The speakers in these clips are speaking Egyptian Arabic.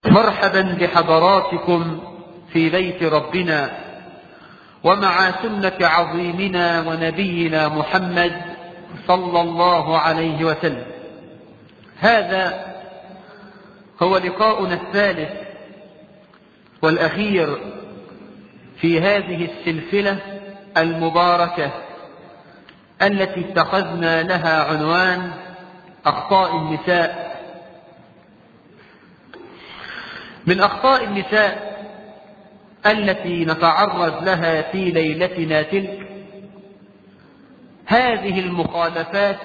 مرحبا بحضراتكم في بيت ربنا ومع سنة عظيمنا ونبينا محمد صلى الله عليه وسلم هذا هو لقاؤنا الثالث والأخير في هذه السلسلة المباركة التي اتخذنا لها عنوان أخطاء النساء من أخطاء النساء التي نتعرض لها في ليلتنا تلك هذه المخالفات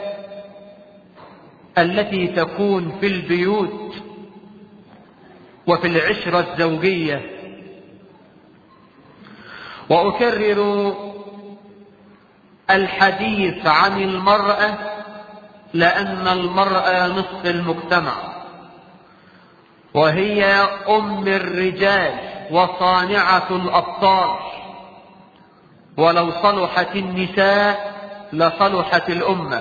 التي تكون في البيوت وفي العشرة الزوجية وأكرر الحديث عن المرأة لأن المرأة نصف المجتمع وهي أم الرجال وصانعة الأبطال ولو صلحت النساء لصلحت الأمة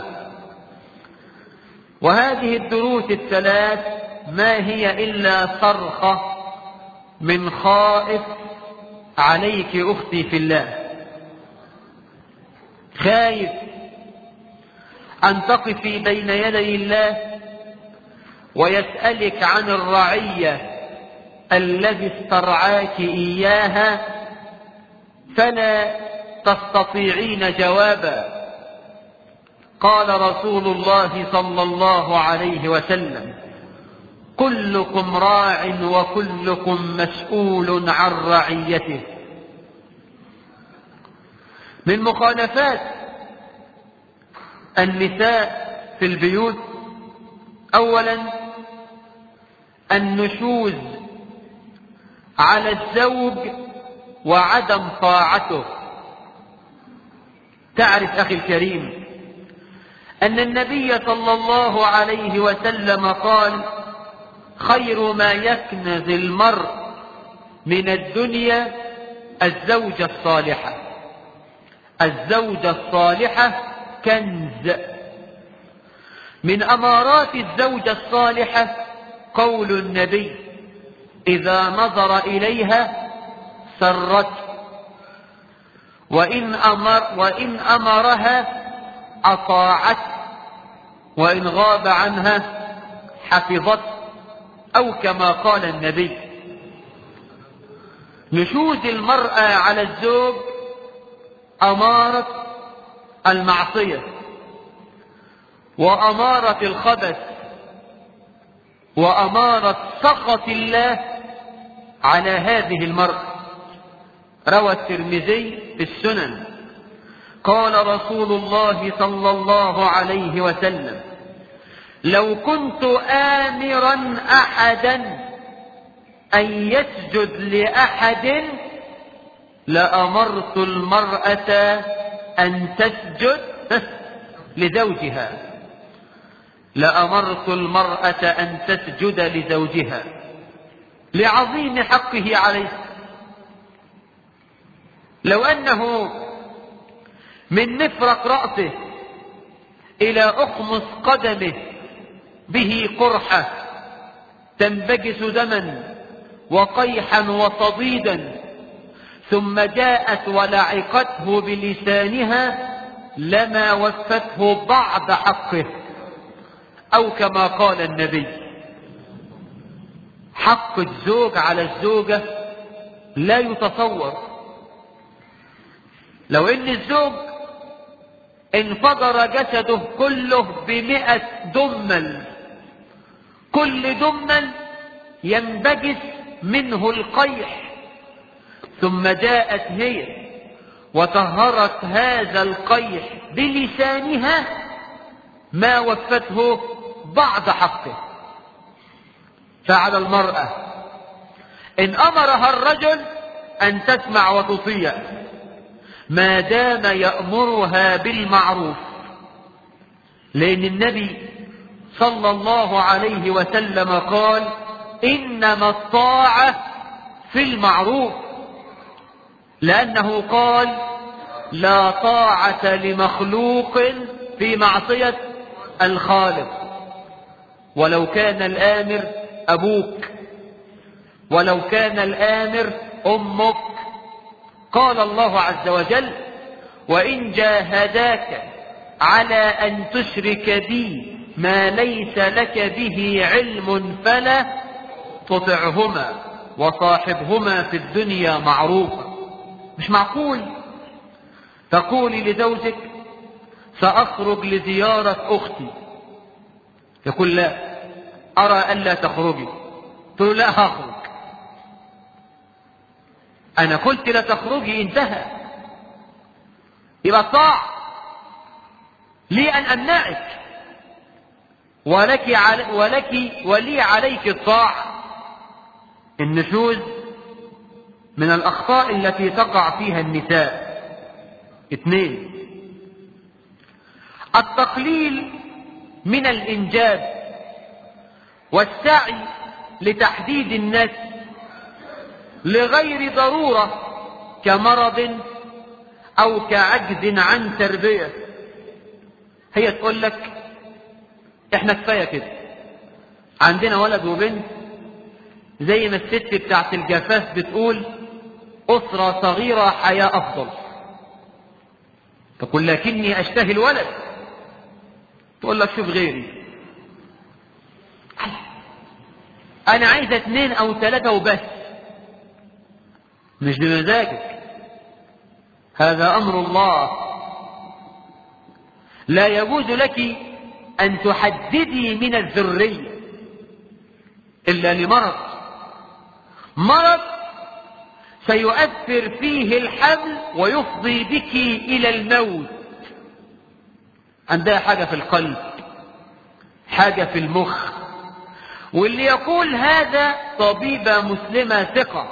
وهذه الدروس الثلاث ما هي إلا صرخة من خائف عليك أختي في الله خايف أن تقفي بين يدي الله ويسألك عن الرعية الذي استرعاك إياها فلا تستطيعين جوابا قال رسول الله صلى الله عليه وسلم كلكم راع وكلكم مسؤول عن رعيته من مخالفات النساء في البيوت اولا النشوز على الزوج وعدم طاعته تعرف اخي الكريم ان النبي صلى الله عليه وسلم قال خير ما يكنز المرء من الدنيا الزوجة الصالحة الزوجة الصالحة كنز من أمارات الزوجة الصالحة قول النبي إذا نظر إليها سرت وإن, أمر وإن أمرها أطاعت وإن غاب عنها حفظت أو كما قال النبي نشوز المرأة على الزوج أمارة المعصية وأمارة الخبث وأمارة سخط الله على هذه المرأة روى الترمذي في السنن قال رسول الله صلى الله عليه وسلم لو كنت آمرا أحدا أن يسجد لأحد لأمرت المرأة أن تسجد لزوجها لأمرت المرأة أن تسجد لزوجها لعظيم حقه عليه لو أنه من مفرق رأسه إلى أخمص قدمه به قرحة تنبجس دما وقيحا وصديدا ثم جاءت ولعقته بلسانها لما وفته بعض حقه أو كما قال النبي حق الزوج على الزوجة لا يتصور لو ان الزوج انفجر جسده كله بمئة دمل كل دمل ينبجس منه القيح ثم جاءت هي وطهرت هذا القيح بلسانها ما وفته بعض حقه فعلى المرأة إن أمرها الرجل أن تسمع وتطيع ما دام يأمرها بالمعروف لأن النبي صلى الله عليه وسلم قال إنما الطاعة في المعروف لأنه قال لا طاعة لمخلوق في معصية الخالق ولو كان الآمر أبوك ولو كان الآمر أمك قال الله عز وجل وإن جاهداك على أن تشرك بي ما ليس لك به علم فلا تطعهما وصاحبهما في الدنيا معروفا مش معقول تقولي لزوجك سأخرج لزيارة أختي يقول لا أرى ألا تخرجي تقول لا هخرج أنا قلت لا تخرجي انتهى يبقى طاع لي أن أمنعك ولك, علي ولك ولي عليك الطاعة النشوز من الأخطاء التي تقع فيها النساء اثنين التقليل من الإنجاب والسعي لتحديد النسل لغير ضرورة كمرض أو كعجز عن تربية هي تقول لك احنا كفاية كده عندنا ولد وبنت زي ما الست بتاعت الجفاف بتقول أسرة صغيرة حياة أفضل تقول لكني أشتهي الولد تقول لك شوف غيري أنا عايزة اثنين أو ثلاثة وبس مش بمزاجك هذا أمر الله لا يجوز لك أن تحددي من الذرية إلا لمرض مرض سيؤثر فيه الحمل ويفضي بك إلى الموت عندها حاجة في القلب حاجة في المخ واللي يقول هذا طبيبة مسلمة ثقة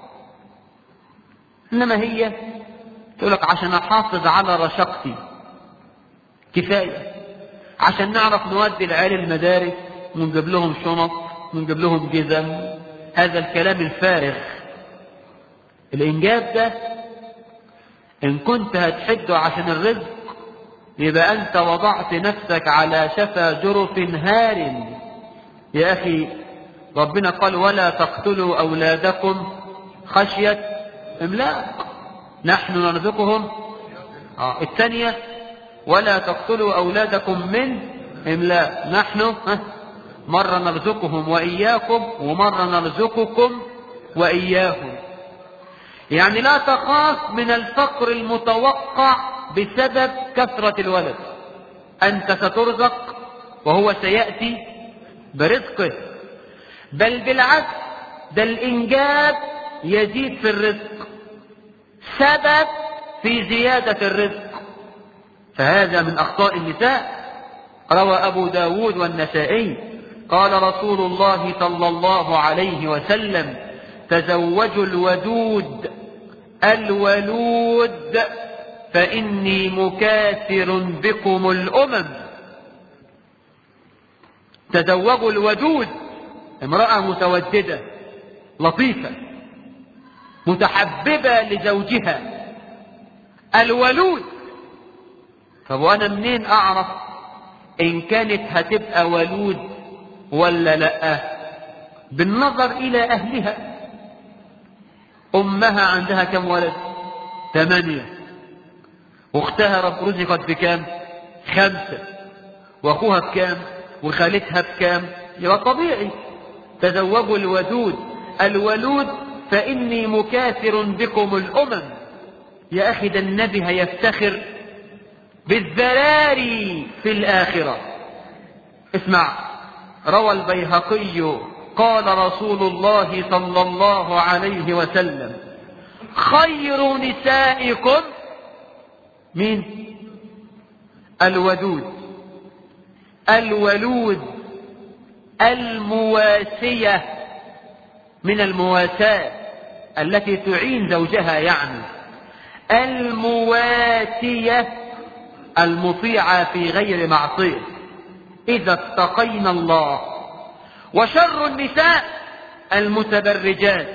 إنما هي تقول لك عشان أحافظ على رشاقتي كفاية عشان نعرف نودي العيال المدارس ونجيب لهم شنط ونجيب لهم جزم هذا الكلام الفارغ الإنجاب ده إن كنت هتحده عشان الرزق يبقى أنت وضعت نفسك على شفا جرف هار يا أخي ربنا قال ولا تقتلوا أولادكم خشية إملاق نحن نرزقهم آه. الثانية ولا تقتلوا أولادكم من إملاق نحن ها مرة نرزقهم وإياكم ومرة نرزقكم وإياهم يعني لا تخاف من الفقر المتوقع بسبب كثرة الولد أنت سترزق وهو سيأتي برزقه بل بالعكس ده الإنجاب يزيد في الرزق سبب في زيادة الرزق فهذا من أخطاء النساء روى أبو داود والنسائي قال رسول الله صلى الله عليه وسلم تزوجوا الودود الولود فإني مكاثر بكم الأمم تزوجوا الودود امرأة متوددة لطيفة متحببة لزوجها الولود طب وانا منين اعرف ان كانت هتبقى ولود ولا لا بالنظر الى اهلها امها عندها كم ولد ثمانية واختها رزقت بكام خمسة واخوها بكام وخالتها بكام يبقى طبيعي تزوجوا الودود الولود فإني مكاثر بكم الأمم يا أخي ده النبي هيفتخر بالذراري في الآخرة اسمع روى البيهقي قال رسول الله صلى الله عليه وسلم خير نسائكم مين الودود الولود المواسية من المواساة التي تعين زوجها يعني المواتية المطيعة في غير معصية إذا اتقينا الله وشر النساء المتبرجات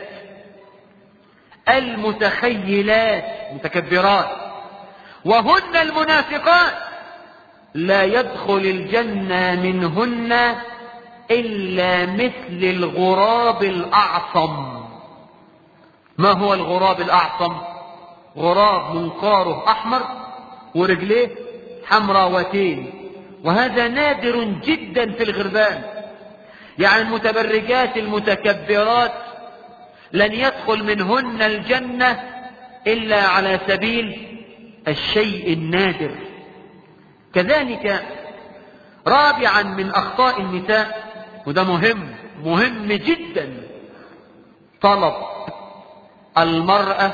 المتخيلات متكبرات وهن المنافقات لا يدخل الجنة منهن إلا مثل الغراب الأعصم ما هو الغراب الأعصم غراب منقاره أحمر ورجليه حمراوتين وهذا نادر جدا في الغربان يعني المتبرجات المتكبرات لن يدخل منهن الجنة إلا على سبيل الشيء النادر كذلك رابعا من أخطاء النساء وده مهم مهم جدا طلب المرأة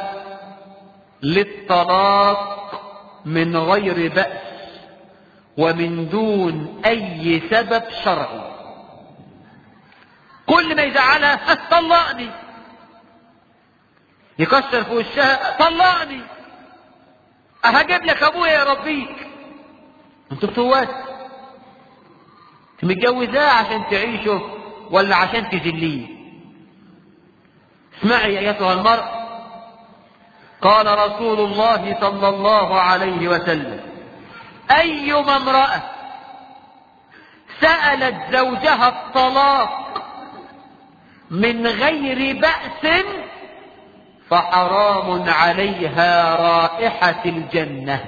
للطلاق من غير بأس ومن دون أي سبب شرعي كل ما يزعلها طلقني يكسر في وشها طلقني هجيب لك ابويا يا ربيك انتوا بتوات انت متجوزاه عشان تعيشه ولا عشان تذليه اسمعي ايتها المرأة قال رسول الله صلى الله عليه وسلم ايما امرأة سألت زوجها الطلاق من غير بأس فحرام عليها رائحة الجنة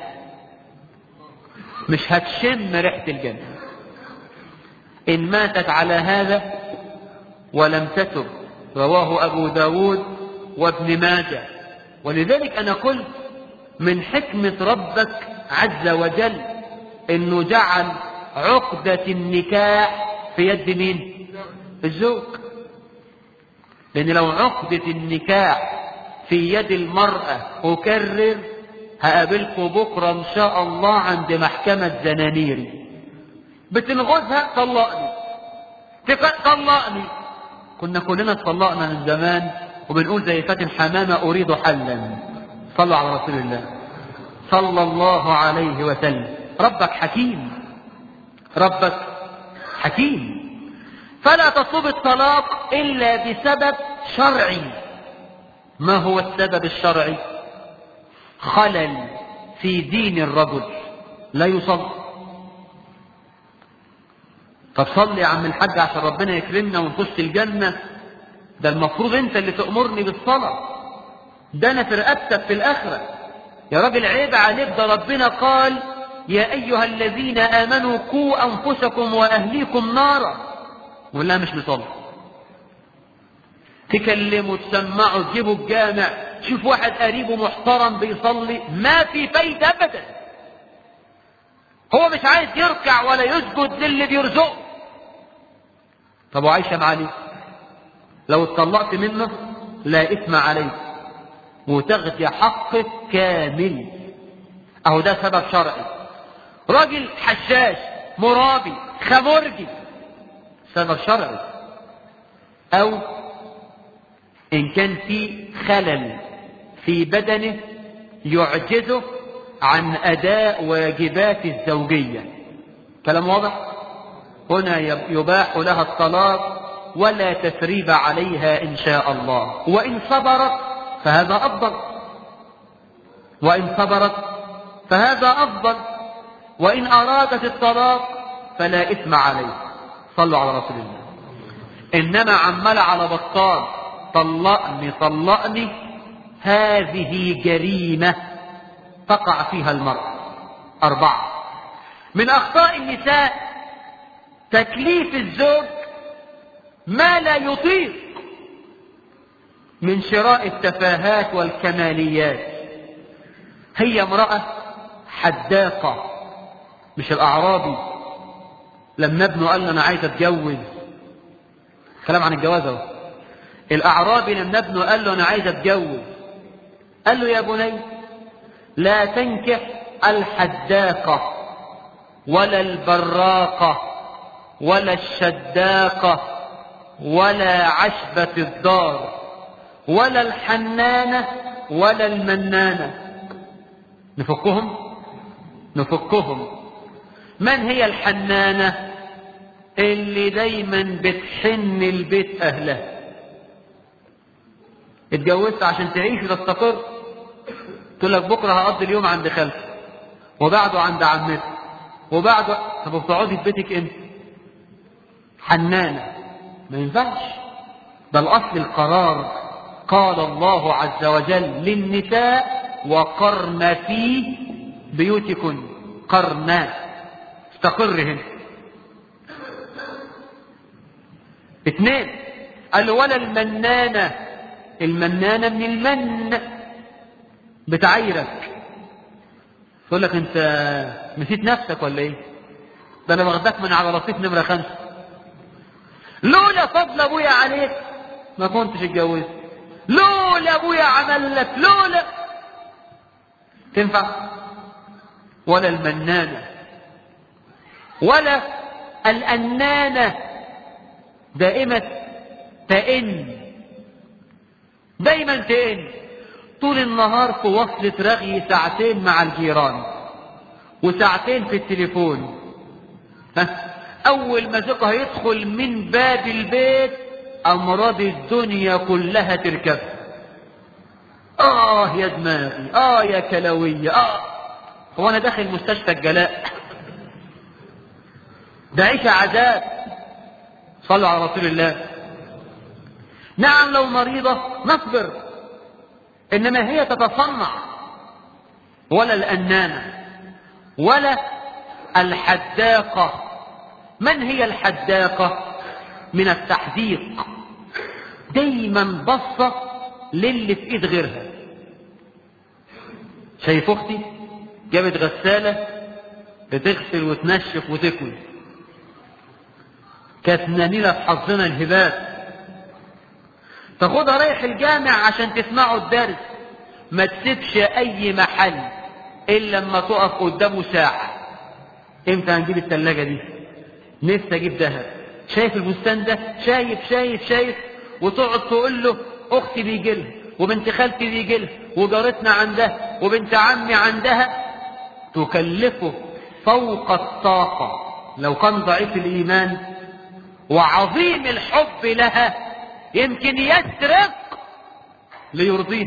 مش هتشم ريحة الجنة إن ماتت على هذا ولم تتب رواه أبو داود وابن ماجه ولذلك أنا قلت من حكمة ربك عز وجل إنه جعل عقدة النكاح في يد مين؟ الزوج لأن لو عقدة النكاح في يد المرأة أكرر هقابلكم بكرة إن شاء الله عند محكمة زنانيري بتنغزها طلقني طلقني كنا كلنا اتطلقنا من زمان وبنقول زي فاتن حمامة أريد حلا صلوا على رسول الله صلى الله عليه وسلم ربك حكيم ربك حكيم فلا تطلب الطلاق إلا بسبب شرعي ما هو السبب الشرعي خلل في دين الرجل لا يصلي طب صلي يا عم الحاج عشان ربنا يكرمنا ونخش الجنة ده المفروض انت اللي تأمرني بالصلاة ده انا في رقبتك في الاخرة يا راجل عيب عليك ده ربنا قال يا ايها الذين امنوا قوا انفسكم واهليكم نارا ولا مش مصلي تكلموا تسمعوا تجيبوا الجامع شوف واحد قريبه محترم بيصلي ما في فايدة ابدا هو مش عايز يركع ولا يسجد للي بيرزقه طب وعايشة مع ليه لو اتطلقت منه لا اثم عليك وتغذي حقك كامل اهو ده سبب شرعي راجل حشاش مرابي خمرجي سبب شرعي او ان كان في خلل في بدنه يعجزه عن اداء واجبات الزوجيه كلام واضح هنا يباح لها الطلاق ولا تثريب عليها ان شاء الله وان صبرت فهذا افضل وان صبرت فهذا افضل وان ارادت الطلاق فلا اثم عليه صلوا على رسول الله انما عمال على بطال طلقني طلقني هذه جريمة تقع فيها المرأة أربعة من أخطاء النساء تكليف الزوج ما لا يطيق من شراء التفاهات والكماليات هي امرأة حداقة مش الأعرابي لما ابنه قال له أنا عايز أتجوز كلام عن الجواز اهو الأعرابي لما ابنه قال له أنا عايز أتجوز قال له يا بني لا تنكح الحداقة ولا البراقة ولا الشداقة ولا عشبة الدار ولا الحنانة ولا المنانة نفكهم نفكهم من هي الحنانة اللي دايما بتحن البيت أهلها اتجوزت عشان تعيش وتستقر تقول لك بكره هقضي اليوم عند خالتي وبعده عند عمتي وبعده طب بتقعدي في بيتك انت حنانة ما ينفعش ده الأصل القرار قال الله عز وجل للنساء وقرن في بيوتكن قرن استقر هنا اثنين الولا المنانة المنانة من المن بتعايرك تقول لك انت نسيت نفسك ولا ايه ده انا واخدك من على رصيف نمرة خمسة لولا فضل ابويا عليك ما كنتش اتجوزت لولا ابويا عمل لك لولا تنفع ولا المنانة ولا الأنانة دائمة تئن دايما تئن طول النهار في وصلة رغي ساعتين مع الجيران وساعتين في التليفون ها أول ما زوجها يدخل من باب البيت أمراض الدنيا كلها تركب آه يا دماغي آه يا كلوية آه هو أنا داخل مستشفى الجلاء ده عيش عذاب صلوا على رسول الله نعم لو مريضة نصبر إنما هي تتصنع ولا الأنانة ولا الحداقة من هي الحداقة من التحديق دايما بصة للي في ايد غيرها شايف اختي جابت غسالة بتغسل وتنشف وتكوي كانت نانيلة في حظنا الهبات تاخدها رايح الجامع عشان تسمعوا الدرس ما تسيبش اي محل الا لما تقف قدامه ساعة امتى هنجيب الثلاجة دي نفسي اجيب ذهب شايف البستان ده شايف شايف شايف وتقعد تقول له اختي بيجي لها وبنت خالتي بيجي لها وجارتنا عندها وبنت عمي عندها تكلفه فوق الطاقة لو كان ضعيف الإيمان وعظيم الحب لها يمكن يسرق ليرضيه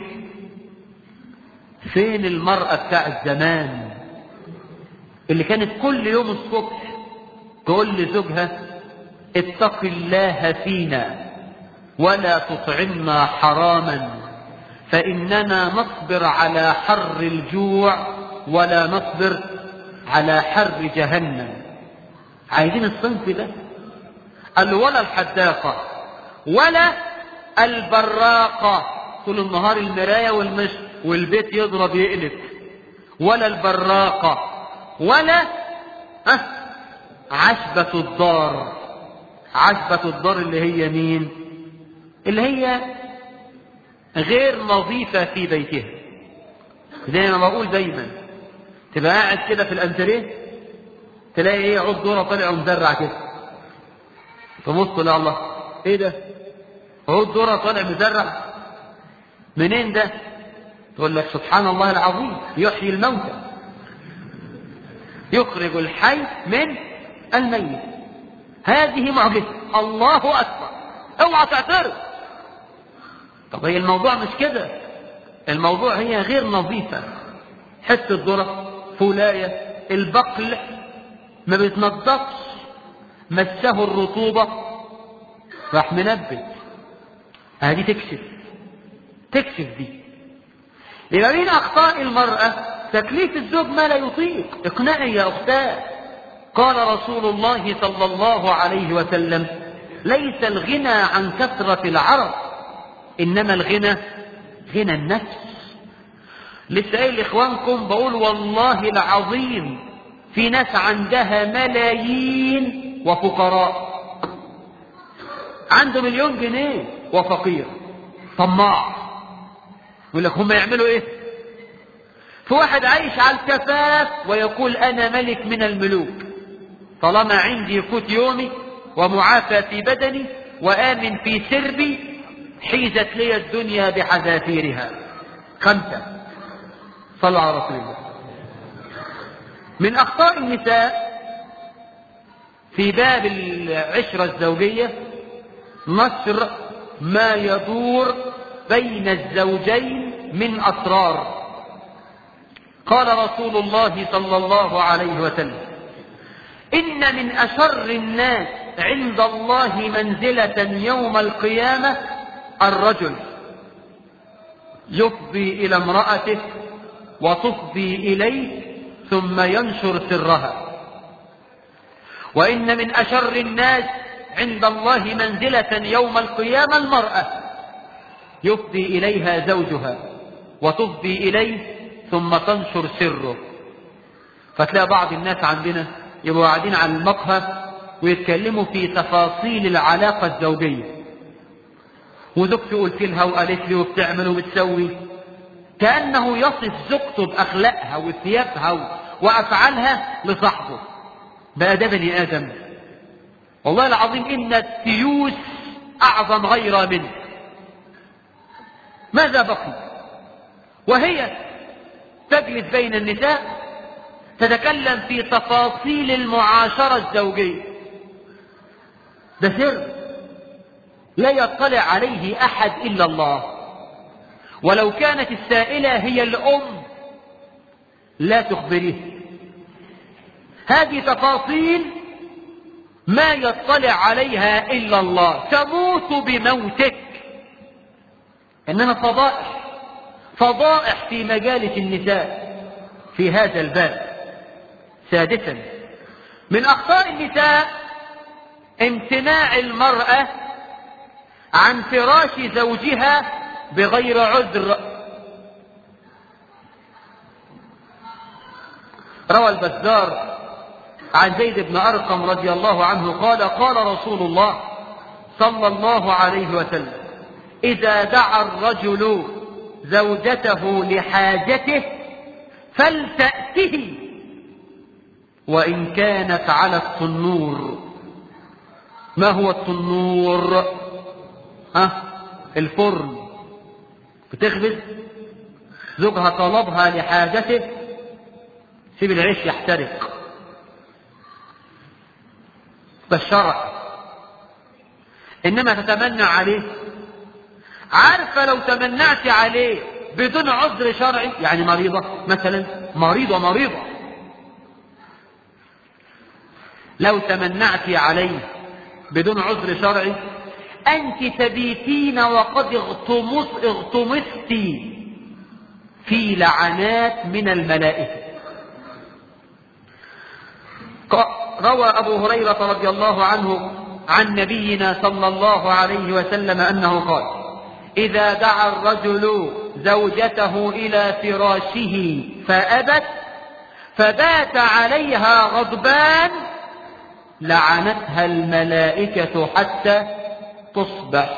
فين المرأة بتاع زمان اللي كانت كل يوم الصبح تقول لزوجها اتق الله فينا ولا تطعمنا حراما فإننا نصبر على حر الجوع ولا نصبر على حر جهنم عايزين الصنف ده قال ولا الحداقة ولا البراقة طول النهار المراية والمش والبيت يضرب يقلب ولا البراقة ولا أه عشبة الدار عشبة الدار اللي هي مين اللي هي غير نظيفة في بيتها زي ما بقول دايما تبقى قاعد كده في الانتريه تلاقي ايه عود ذره طالع ومزرع كده تبص لا الله ايه ده عود ذره طالع مزرع منين ده تقول لك سبحان الله العظيم يحيي الموتى يخرج الحي من الميت هذه معجزة الله أكبر اوعى تعترض طب هي الموضوع مش كده الموضوع هي غير نظيفة حتة ذرة فولاية البقل ما بيتنضفش مسه الرطوبة راح منبت هذه تكشف تكشف دي يبقى من أخطاء المرأة تكليف الزوج ما لا يطيق اقنعي يا أختاه قال رسول الله صلى الله عليه وسلم ليس الغنى عن كثرة العرب إنما الغنى غنى النفس لسه قايل لإخوانكم بقول والله العظيم في ناس عندها ملايين وفقراء عنده مليون جنيه وفقير طماع يقول لك هم يعملوا ايه في واحد عايش على الكفاف ويقول انا ملك من الملوك طالما عندي قوت يومي ومعافى في بدني وآمن في سربي حيزت لي الدنيا بحذافيرها خمسة صلوا على رسول الله من أخطاء النساء في باب العشرة الزوجية نشر ما يدور بين الزوجين من أسرار قال رسول الله صلى الله عليه وسلم إن من أشر الناس عند الله منزلة يوم القيامة الرجل يفضي إلى امرأته وتفضي إليه ثم ينشر سرها وإن من أشر الناس عند الله منزلة يوم القيامة المرأة يفضي إليها زوجها وتفضي إليه ثم تنشر سره فتلاقي بعض الناس عندنا يبقوا قاعدين على المقهى ويتكلموا في تفاصيل العلاقة الزوجية وزوجتي قلت لها وقالت لي وبتعمل وبتسوي كأنه يصف زوجته بأخلاقها وثيابها وأفعالها لصاحبه بقى ده بني آدم والله العظيم إن التيوس أعظم غير منه ماذا بقي وهي تجلس بين النساء تتكلم في تفاصيل المعاشرة الزوجية ده سر لا يطلع عليه أحد إلا الله ولو كانت السائلة هي الأم لا تخبريه هذه تفاصيل ما يطلع عليها إلا الله تموت بموتك إنما فضائح فضائح في مجالس النساء في هذا الباب سادسا من أخطاء النساء امتناع المرأة عن فراش زوجها بغير عذر روى البزار عن زيد بن أرقم رضي الله عنه قال قال رسول الله صلى الله عليه وسلم إذا دعا الرجل زوجته لحاجته فلتأته وإن كانت على التنور ما هو التنور ها الفرن بتخبز زوجها طلبها لحاجته سيب العيش يحترق بالشرع انما تتمنع عليه عارفة لو تمنعت عليه بدون عذر شرعي يعني مريضة مثلا مريضة مريضة لو تمنعت عليه بدون عذر شرعي أنت تبيتين وقد اغتمس اغتمست في لعنات من الملائكة روى أبو هريرة رضي الله عنه عن نبينا صلى الله عليه وسلم أنه قال إذا دعا الرجل زوجته إلى فراشه فأبت فبات عليها غضبان لعنتها الملائكة حتى تصبح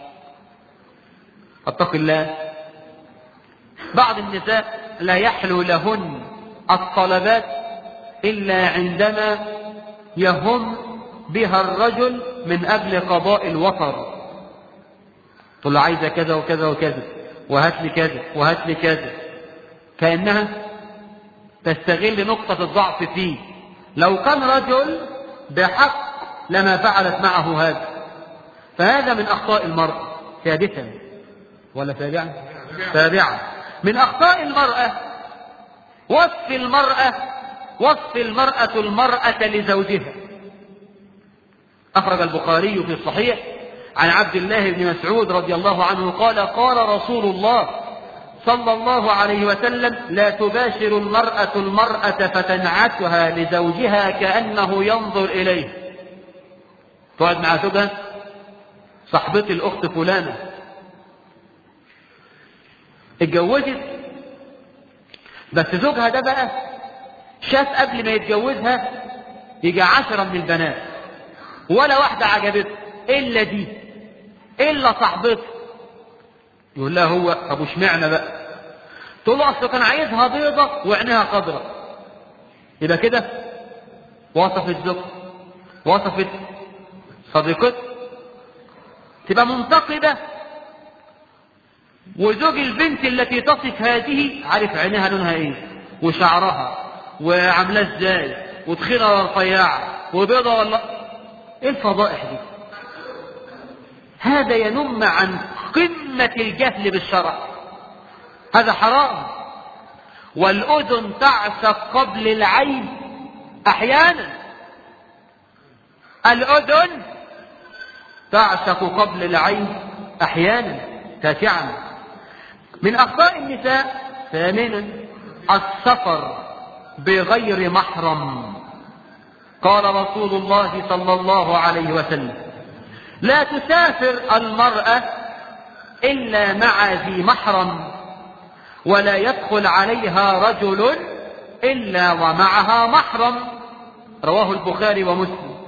اتق الله بعض النساء لا يحلو لهن الطلبات إلا عندما يهم بها الرجل من أجل قضاء الوطر تقول له عايزة كذا وكذا وكذا وهات لي كذا وهات لي كذا كأنها تستغل نقطة الضعف فيه لو كان رجل بحق لما فعلت معه هذا فهذا من أخطاء المرأة سادسا ولا سابعا سابعا من أخطاء المرأة وصف المرأة وصف المرأة المرأة لزوجها أخرج البخاري في الصحيح عن عبد الله بن مسعود رضي الله عنه قال قال رسول الله صلى الله عليه وسلم لا تباشر المرأة المرأة فتنعتها لزوجها كأنه ينظر إليه تقعد مع زوجها صاحبتي الأخت فلانة اتجوزت بس زوجها ده بقى شاف قبل ما يتجوزها يجي عشرة من البنات ولا واحدة عجبته إلا دي إلا صاحبته يقول لها هو أبو اشمعنى بقى تقول له أصل كان عايزها بيضة وعينها خضراء يبقى كده وصفت زوجته وصفت صديقته تبقى منتقدة وزوج البنت التي تصف هذه عارف عينها لونها ايه وشعرها وعاملاه ازاي وتخينة ولا رفيعة وبيضة ولا ايه الفضائح دي هذا ينم عن قمة الجهل بالشرع هذا حرام والأذن تعشق قبل العين أحيانا الأذن تعشق قبل العين أحيانا تاسعا من أخطاء النساء ثامنا السفر بغير محرم قال رسول الله صلى الله عليه وسلم لا تسافر المرأة إلا مع ذي محرم ولا يدخل عليها رجل إلا ومعها محرم رواه البخاري ومسلم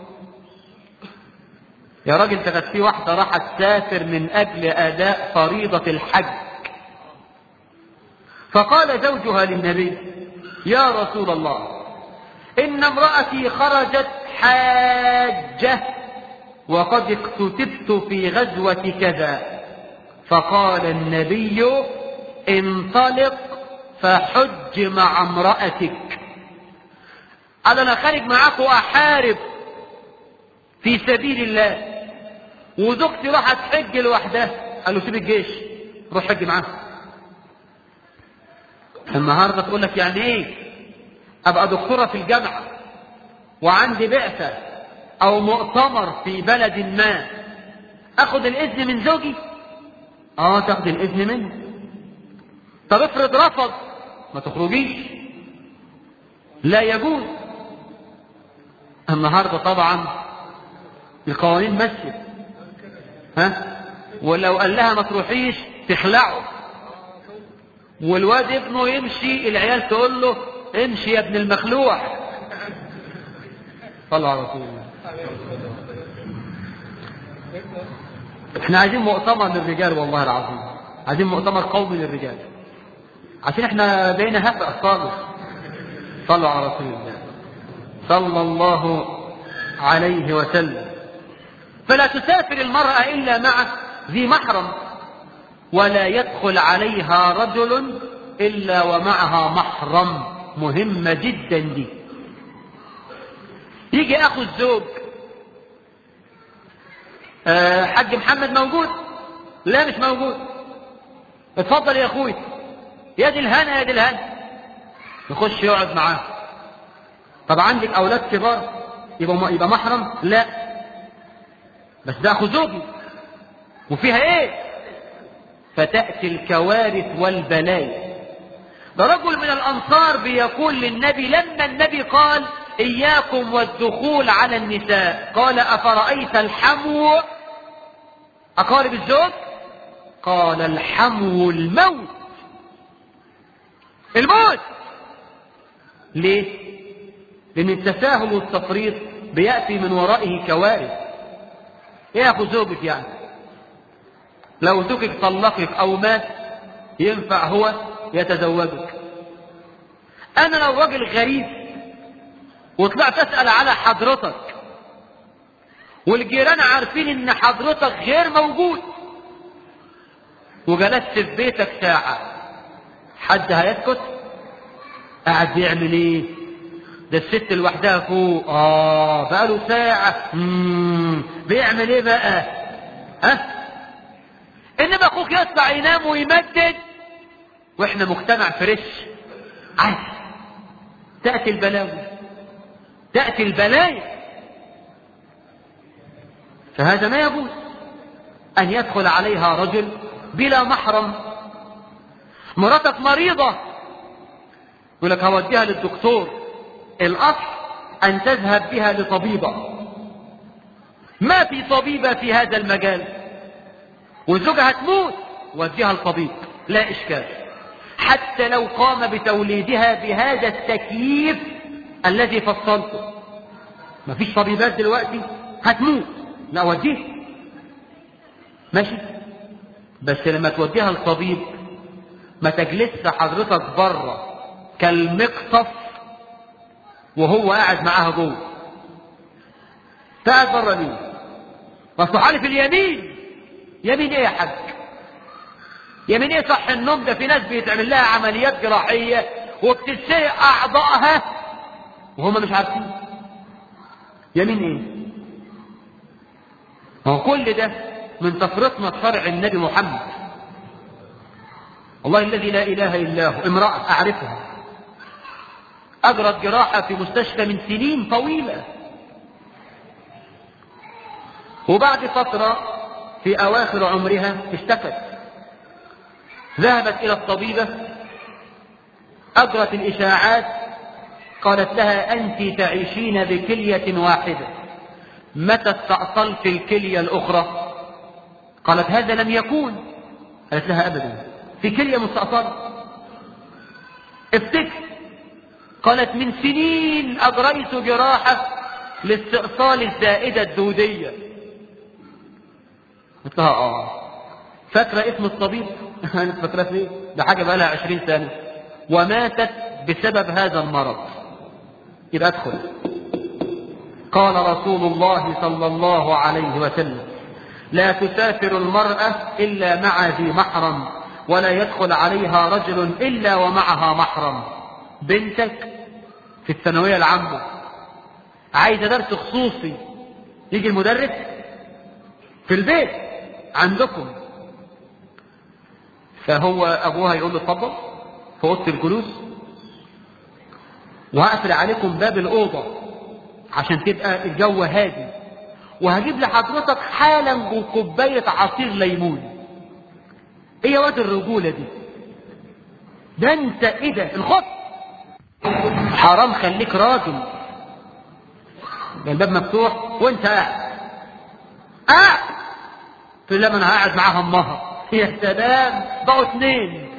يا راجل ده كانت في واحدة راحت تسافر من أجل أداء فريضة الحج فقال زوجها للنبي يا رسول الله إن امرأتي خرجت حاجة وقد اكتتبت في غزوة كذا فقال النبي انطلق فحج مع امرأتك قال انا خارج معاكم احارب في سبيل الله وزوجتي راحت تحج لوحدها قال له سيب الجيش روح حج معاها النهارده تقول لك يعني ايه ابقى دكتوره في الجامعه وعندي بعثه او مؤتمر في بلد ما اخد الاذن من زوجي اه تاخد الاذن منه طب افرض رفض ما تخرجيش لا يجوز النهارده طبعا القوانين ماشيه ها ولو قال لها ما تروحيش تخلعه والواد ابنه يمشي العيال تقول له امشي يا ابن المخلوع صلى على رسول الله احنا عايزين مؤتمر للرجال والله العظيم عايزين مؤتمر قومي للرجال عشان احنا بقينا هبقى خالص صلوا على رسول الله صلى الله عليه وسلم فلا تسافر المرأة إلا مع ذي محرم ولا يدخل عليها رجل إلا ومعها محرم مهمة جدا دي يجي أخو الزوج أه حاج محمد موجود لا مش موجود اتفضل يا اخوي يا دي الهنا يا دي الهنا يخش يقعد معاه طب عندك اولاد كبار يبقى يبقى محرم لا بس ده اخو زوجي وفيها ايه فتاتي الكوارث والبلايا ده رجل من الانصار بيقول للنبي لما النبي قال اياكم والدخول على النساء قال افرايت الحمو اقارب الزوج قال الحمو الموت الموت ليه لان التساهل والتفريط بياتي من ورائه كوارث ايه يا اخو زوجك يعني لو زوجك طلقك او مات ينفع هو يتزوجك انا لو راجل غريب وطلعت اسال على حضرتك والجيران عارفين ان حضرتك غير موجود وجلست في بيتك ساعة حد هيسكت قاعد بيعمل ايه ده الست لوحدها فوق اه بقاله ساعة مم. بيعمل ايه بقى ها انما اخوك يطلع ينام ويمدد واحنا مجتمع فريش عادي تأتي البلاوي تأتي البلايا فهذا ما يجوز أن يدخل عليها رجل بلا محرم مراتك مريضة يقول لك هوديها للدكتور الأصل أن تذهب بها لطبيبة ما في طبيبة في هذا المجال وزوجها تموت وديها الطبيب لا إشكال حتى لو قام بتوليدها بهذا التكييف الذي فصلته مفيش طبيبات دلوقتي هتموت لا وديها ماشي بس لما توديها الطبيب ما تجلسش حضرتك بره كالمقصف وهو قاعد معاها جوه قاعد بره ليه اصل حالف اليمين يمين ايه يا حاج يمين ايه صح النوم ده في ناس بيتعمل لها عمليات جراحيه وبتتسرق اعضائها وهم مش عارفين يمين ايه هو كل ده من تفرطنا شرع النبي محمد والله الذي لا اله الا هو امراه اعرفها اجرت جراحه في مستشفى من سنين طويله وبعد فترة في أواخر عمرها اشتكت ذهبت إلى الطبيبة أجرت الإشاعات قالت لها أنت تعيشين بكلية واحدة متى استأصلت الكلية الأخرى قالت هذا لم يكون قالت لها أبدا في كلية مستأصلة افتكر قالت من سنين أجريت جراحة لاستئصال الزائدة الدودية قلت لها آه فاكرة اسم الطبيب أنت فاكرة فيه ده حاجة بقى لها عشرين سنة وماتت بسبب هذا المرض يبقى ادخل قال رسول الله صلى الله عليه وسلم لا تسافر المرأة إلا مع ذي محرم ولا يدخل عليها رجل إلا ومعها محرم بنتك في الثانوية العامة عايزة درس خصوصي يجي المدرس في البيت عندكم فهو أبوها يقول له اتفضل في أوضة الجلوس وهقفل عليكم باب الأوضة عشان تبقى الجو هادي وهجيب لحضرتك حالا كوباية عصير ليمون ايه يا واد الرجولة دي ده انت ايه ده الخط حرام خليك راجل ده الباب مفتوح وانت قاعد قاعد تقول لما انا قاعد معاها امها يا سلام بقوا اتنين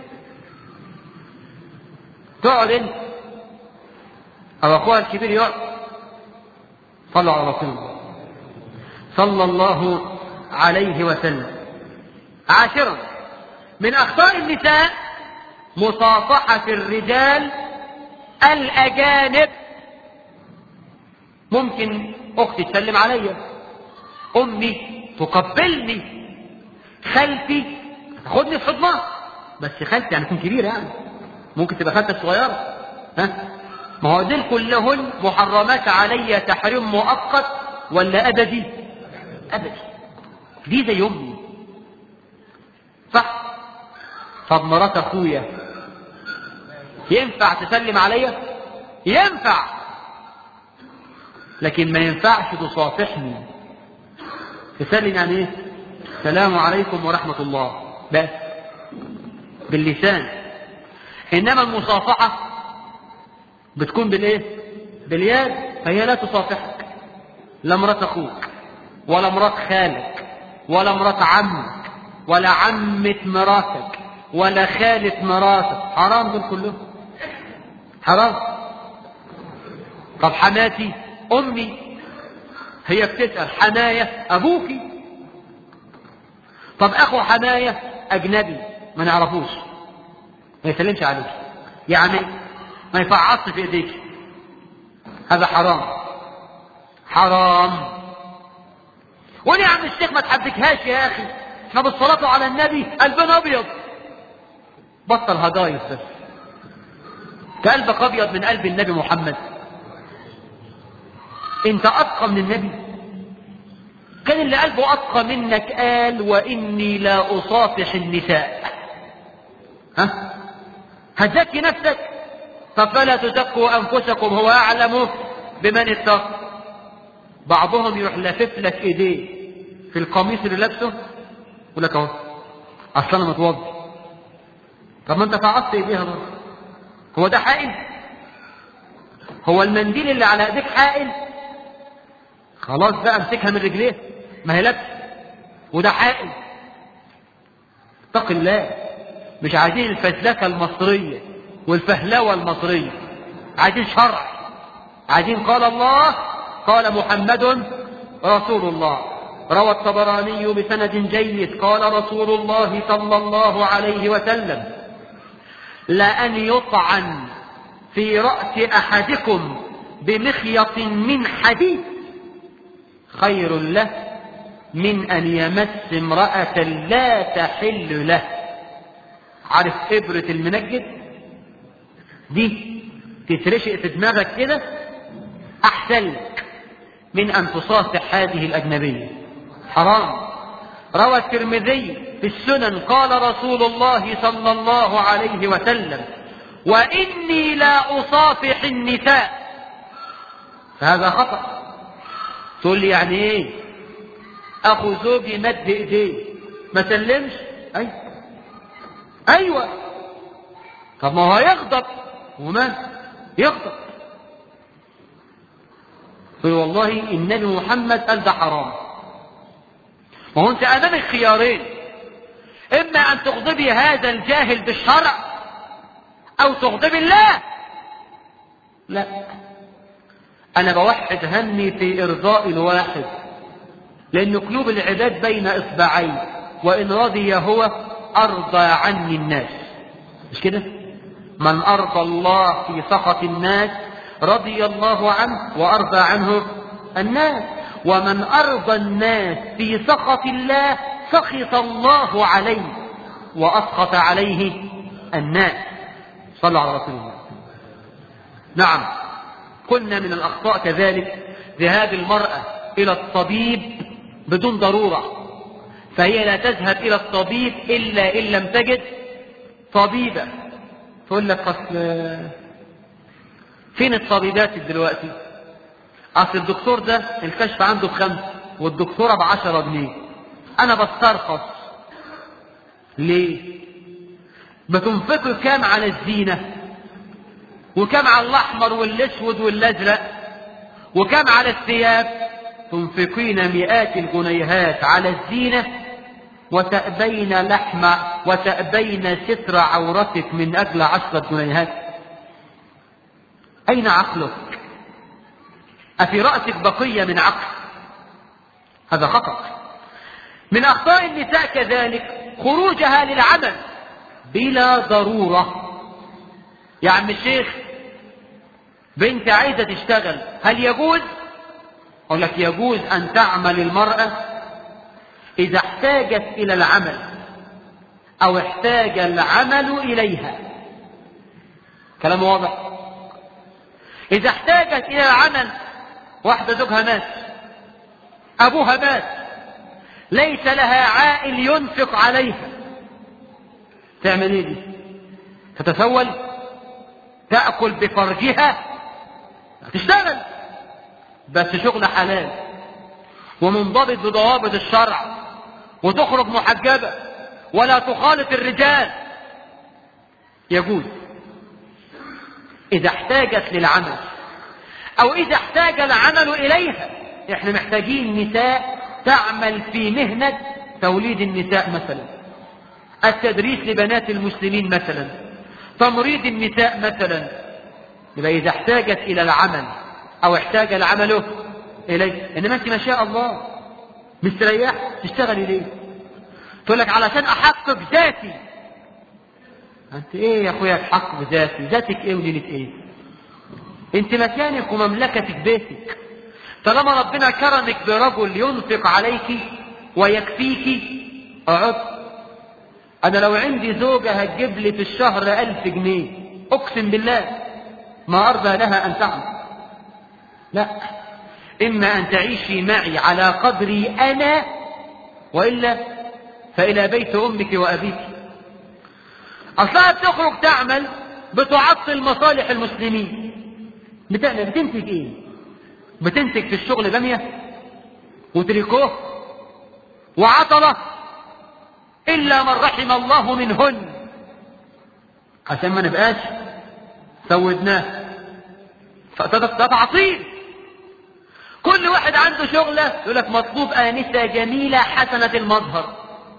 تقعد انت او اخوها الكبير يقعد صلوا على رسول الله صلى الله عليه وسلم عاشرا من اخطار النساء مصافحة الرجال الاجانب ممكن اختي تسلم عليا امي تقبلني خالتي تاخدني في حضنها بس خالتي يعني تكون كبيرة يعني ممكن تبقى خالتك صغيرة ها ما هو دول كلهن محرمات علي تحريم مؤقت ولا أبدي أبدي دي زي أمي صح طب مرات أخويا ينفع تسلم عليا ينفع لكن ما ينفعش تصافحني تسلم يعني ايه السلام عليكم ورحمة الله بس باللسان إنما المصافحة بتكون بالايه باليد فهي لا تصافحك لا مرات اخوك ولا مرات خالك ولا مرات عمك ولا عمة مراتك ولا خالة مراتك حرام دول كلهم حرام طب حماتي امي هي بتسأل حماية ابوكي طب اخو حماية اجنبي ما نعرفوش ما يسلمش عليك يعني ما يفعصش في ايديك هذا حرام حرام وليه يا عم الشيخ ما تحبكهاش يا اخي احنا بالصلاة على النبي قلبنا ابيض بطل هجايس بس قلبك ابيض من قلب النبي محمد انت اتقى من النبي كان اللي قلبه اتقى منك قال واني لا اصافح النساء ها هتزكي نفسك طب فلا تزكوا انفسكم هو اعلم بمن اتقى بعضهم يروح لافف لك ايديه في القميص اللي لابسه يقول لك اهو اصل انا متوضي طب ما انت فعصت ايديها برضه هو ده حائل هو المنديل اللي على ايديك حائل خلاص بقى امسكها من رجليه ما هي لابسه وده حائل اتق الله مش عايزين الفزلكه المصريه والفهلوه المصريه عايزين شرع عايزين قال الله قال محمد رسول الله روى الطبراني بسند جيد قال رسول الله صلى الله عليه وسلم لأن يطعن في رأس أحدكم بمخيط من حديد خير له من أن يمس امرأة لا تحل له عارف إبرة المنجد دي تترشق في دماغك كده أحسن لك من أن تصافح هذه الأجنبية حرام روى الترمذي في السنن قال رسول الله صلى الله عليه وسلم وإني لا أصافح النساء فهذا خطأ تقول لي يعني ايه اخو زوجي مد ايديه ما سلمش ايوه ايوه طب ما هو يغضب وما يغضب قل والله النبي محمد قال ده حرام وهو انت امامك خيارين اما ان تغضبي هذا الجاهل بالشرع او تغضبي الله لا انا بوحد همي في ارضاء الواحد لان قلوب العباد بين اصبعين وان رضي هو ارضى عني الناس مش كده من ارضى الله في سخط الناس رضي الله عنه وارضى عنه الناس ومن ارضى الناس في سخط الله سخط الله عليه واسخط عليه الناس صلى على رسول الله نعم كنا من الاخطاء كذلك ذهاب المراه الى الطبيب بدون ضروره فهي لا تذهب الى الطبيب الا ان لم تجد طبيبه تقول لك اصل فين الطبيبات دلوقتي اصل الدكتور ده الكشف عنده بخمسة والدكتورة بعشرة جنيه انا بسترخص ليه بتنفقوا كام على الزينة وكم على الاحمر والاسود والازرق وكم على الثياب تنفقين مئات الجنيهات على الزينة وتأبين لحم وتأبين ستر عورتك من أجل عشرة جنيهات أين عقلك أفي رأسك بقية من عقل هذا خطأ من أخطاء النساء كذلك خروجها للعمل بلا ضرورة يا عم الشيخ بنت عايزة تشتغل هل يجوز أقول لك يجوز أن تعمل المرأة إذا احتاجت إلى العمل أو احتاج العمل إليها كلام واضح إذا احتاجت إلى العمل واحدة زوجها مات أبوها مات ليس لها عائل ينفق عليها تعمل ايه دي تتسول تأكل بفرجها تشتغل بس شغل حلال ومنضبط بضوابط الشرع وتخرج محجبة ولا تخالط الرجال يجوز إذا احتاجت للعمل أو إذا احتاج العمل إليها إحنا محتاجين نساء تعمل في مهنة توليد النساء مثلا التدريس لبنات المسلمين مثلا تمريض النساء مثلا يبقى إذا احتاجت إلى العمل أو احتاج العمل إليه إنما أنت ما شاء الله مستريح تشتغلي ليه تقول لك علشان أحقق ذاتي أنت إيه يا أخويا تحقق ذاتي ذاتك إيه وليلة إيه أنت مكانك ومملكتك بيتك طالما ربنا كرمك برجل ينفق عليك ويكفيك اقعد انا لو عندي زوجة هتجيب لي في الشهر ألف جنيه اقسم بالله ما ارضى لها ان تعمل لا اما ان تعيشي معي على قدري انا والا فالى بيت امك وابيك اصلها بتخرج تعمل بتعطل مصالح المسلمين بتعمل بتنتج ايه بتنتج في الشغل بامية وتريكوه وعطلة إلا من رحم الله منهن عشان ما نبقاش سودناه فده تعطيل كل واحد عنده شغلة يقول لك مطلوب آنسة جميلة حسنة المظهر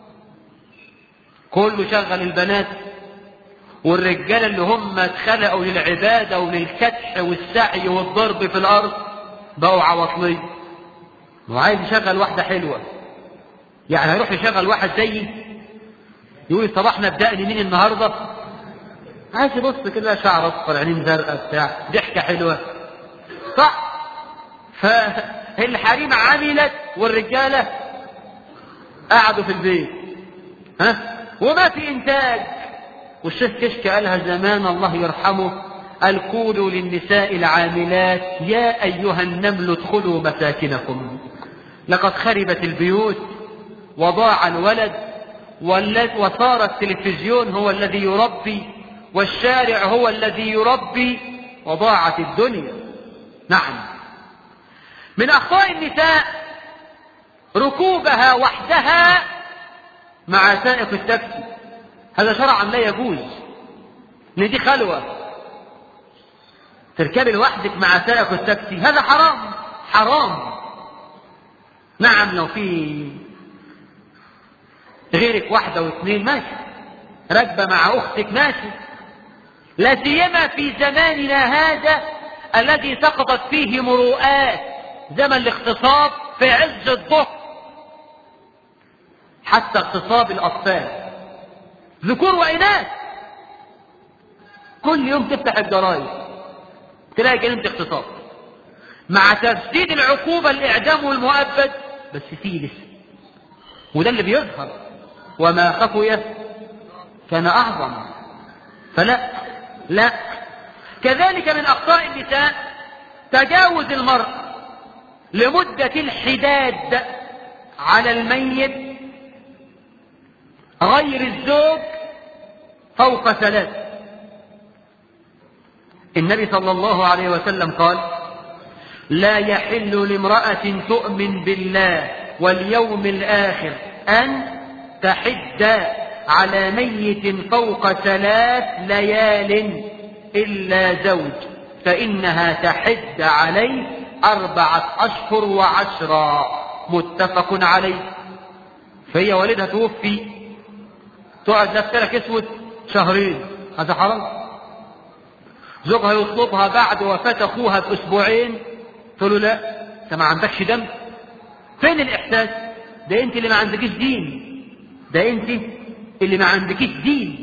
كله شغل البنات والرجال اللي هم اتخلقوا للعبادة وللكدح والسعي والضرب في الأرض بقوا عواطلية وعايز يشغل واحدة حلوة يعني هيروح يشغل واحد زيي يقول صباحنا بدأني مين النهاردة عايز يبص كده شعر اصفر عينين زرقاء بتاع ضحكة حلوة صح فالحريم عملت والرجالة قعدوا في البيت ها وما في انتاج والشيخ كشك قالها زمان الله يرحمه قال قولوا للنساء العاملات يا أيها النمل ادخلوا مساكنكم لقد خربت البيوت وضاع الولد وصار التلفزيون هو الذي يربي والشارع هو الذي يربي وضاعت الدنيا نعم من أخطاء النساء ركوبها وحدها مع سائق التاكسي هذا شرعا لا يجوز ان دي خلوة تركبي لوحدك مع سائق التاكسي هذا حرام حرام نعم لو في غيرك واحدة واثنين ماشي راكبة مع أختك ماشي لا سيما في زماننا هذا الذي سقطت فيه مروءات زمن الاغتصاب في عز الظهر حتى اغتصاب الأطفال ذكور وإناث كل يوم تفتح الجرايد تلاقي جريمة اغتصاب مع تسديد العقوبة الإعدام والمؤبد بس فيه لسه وده اللي بيظهر وما خفي كان أعظم فلا لا كذلك من أخطاء النساء تجاوز المرء لمدة الحداد على الميت غير الزوج فوق ثلاث النبي صلى الله عليه وسلم قال لا يحل لامرأة تؤمن بالله واليوم الآخر أن تحد على ميت فوق ثلاث ليال إلا زوج فإنها تحد عليه أربعة أشهر وعشرا متفق عليه فهي والدها توفي تقعد نفسها اسود شهرين هذا حرام زوجها يطلبها بعد وفاة أخوها بأسبوعين تقول له لا أنت ما عندكش دم فين الإحساس ده أنت اللي ما عندكش دين ده أنت اللي ما عندكش دين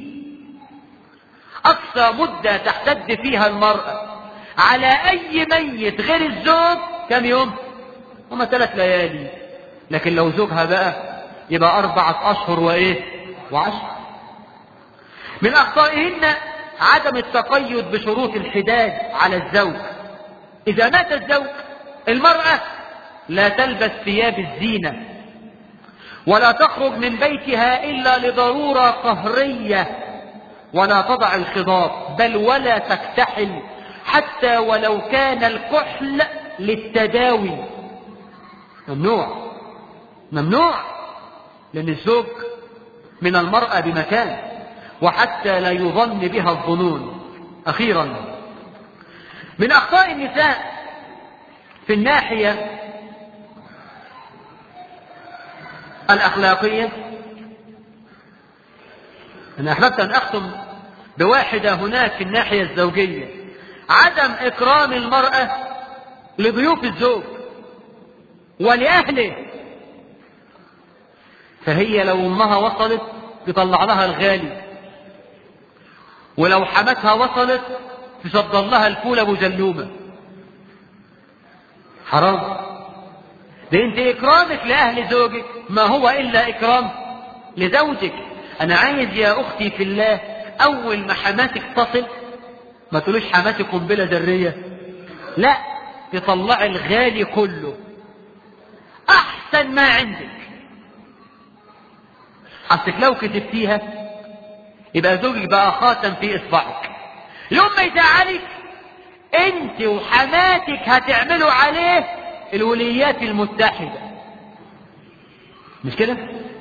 أقصى مدة تحتد فيها المرأة على أي ميت غير الزوج كم يوم هما ثلاث ليالي لكن لو زوجها بقى يبقى أربعة أشهر وإيه وعشر من أخطائهن عدم التقيد بشروط الحداد على الزوج إذا مات الزوج المرأة لا تلبس ثياب الزينة ولا تخرج من بيتها إلا لضرورة قهرية ولا تضع الخضاب بل ولا تكتحل حتى ولو كان الكحل للتداوي ممنوع ممنوع لأن الزوج من المرأة بمكان وحتى لا يظن بها الظنون أخيرا من أخطاء النساء في الناحية الأخلاقية أنا أحببت أن أختم بواحدة هناك في الناحية الزوجية عدم إكرام المرأة لضيوف الزوج ولأهله فهي لو أمها وصلت تطلع لها الغالي ولو حماتها وصلت تصدر لها الفول أبو جلومة حرام ده انت اكرامك لاهل زوجك ما هو الا اكرام لزوجك انا عايز يا اختي في الله اول ما حماتك تصل ما تقولوش حماتي قنبله ذريه لا تطلع الغالي كله احسن ما عندك اصلك لو كتبتيها يبقى زوجك بقى خاتم في اصبعك يوم ما يزعلك انت وحماتك هتعملوا عليه الوليات المتحدة مش كده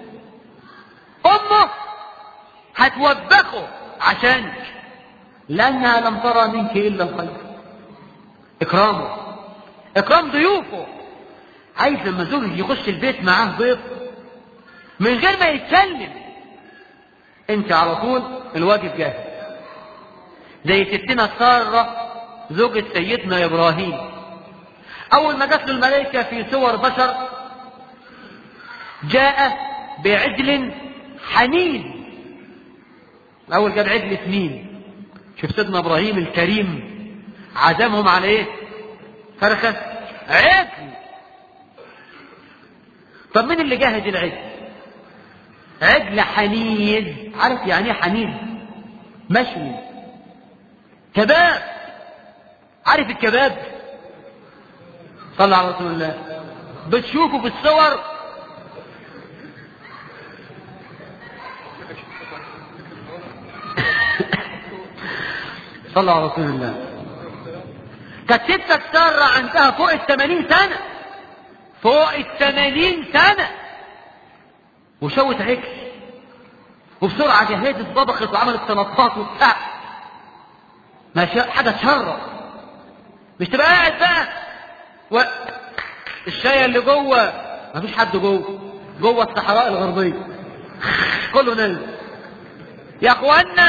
امه هتوبخه عشانك لانها لم ترى منك الا الخير اكرامه اكرام ضيوفه عايز لما زوجك يخش البيت معاه ضيف من غير ما يتكلم انت على طول الواجب جاهز زي ستنا ساره زوجة سيدنا إبراهيم أول ما جات له الملائكة في صور بشر جاء بعجل حنين الأول جاب عجل سمين شوف سيدنا إبراهيم الكريم عزمهم على إيه؟ فرخة عجل طب مين اللي جهز العجل؟ عجل حنيذ عارف يعني ايه حنيذ؟ مشوي كباب عارف الكباب صلى على رسول الله بتشوفه في الصور صلى على رسول الله كانت ستك سارة عندها فوق الثمانين سنة فوق الثمانين سنة وشوت عكس وبسرعة جهزت طبخت وعملت سلطات وبتاع ما شاء حاجة تشرف مش تبقى قاعد بقى و... الشاي اللي جوه ما فيش حد جوه جوه الصحراء الغربية كله نزل يا اخوانا